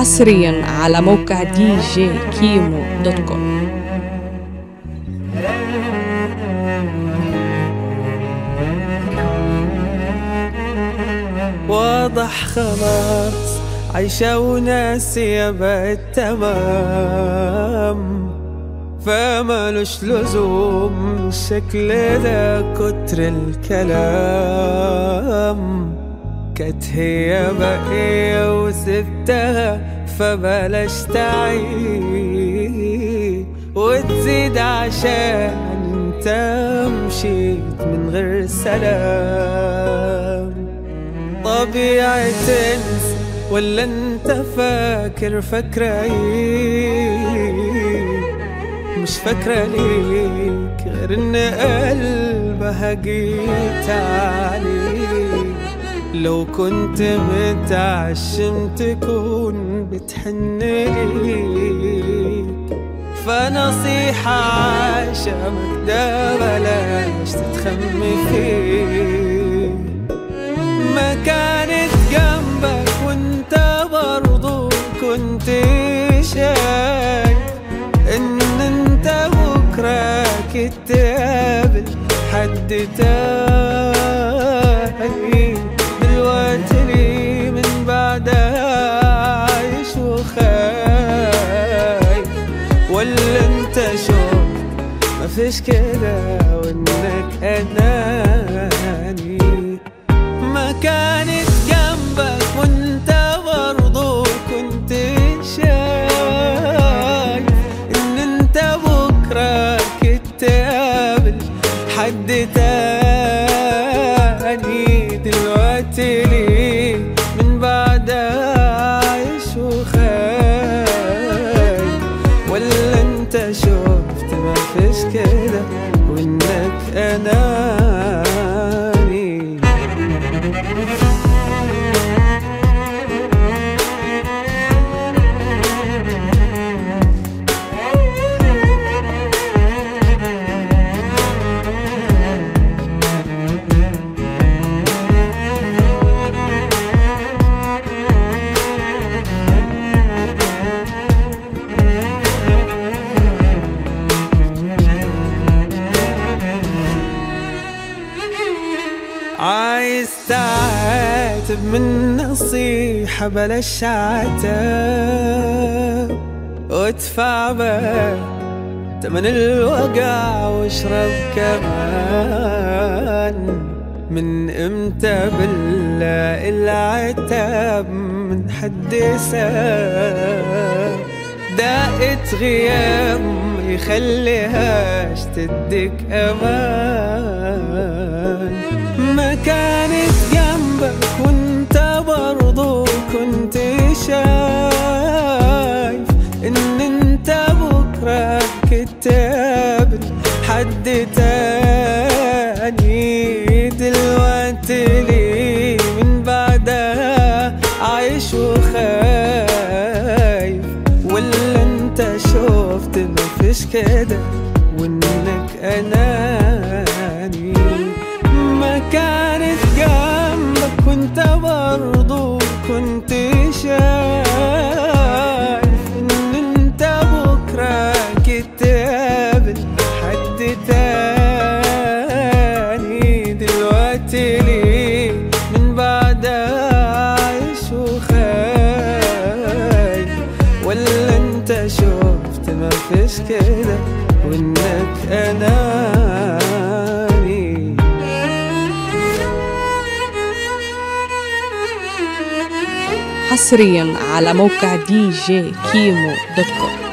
حصريا على موقع دي جي كيمو دوت كوم واضح خلاص عايشة وناسية بقت تمام فمالوش لزوم الشكل ده كتر الكلام كانت هي بقية وسبتها فبلاش تعيد وتزيد عشان انت مشيت من غير سلام طبيعي تنسى ولا انت فاكر فاكرة ايه مش فاكرة ليك غير ان قلبها جيت عليك لو كنت متعشم تكون بتحن ليك فنصيحة عشمك ده بلاش تتخم فيه ما كانت جنبك وانت برضو كنت شايف ان انت بكرة تقابل حد تاني دلوقتي ليه من بعدها عايش وخايف ولا انت شفت مفيش كده وانك اناني ما كانت جنبك وانت برضو كنت شايف ان انت بكرة تقابل حد تاني دلوقتي ليه من بعد عايش وخايف ولا انت شفت ما فيش كده وانك اناني عايز تعاتب من نصيحة بلاش عتاب وادفع بقى تمن الوجع واشرب كمان من امتى بالله العتاب من حد ساب دقت غياب يخليهاش تديك امان ما كانت جنبك وانت برضو كنت شايف ان انت بكرة تقابل حد تاني دلوقتي ليه من بعدها عايش وخايف ولا انت شفت مفيش كده وانك اناني ما كانت جنبك وانت برضو كنت شايف ان انت بكرة تقابل حد تاني دلوقتي ليه من بعد عايش وخايف ولا انت شفت ما فيش كده وانك اناني حصريا على موقع دي جي كيمو دوت كوم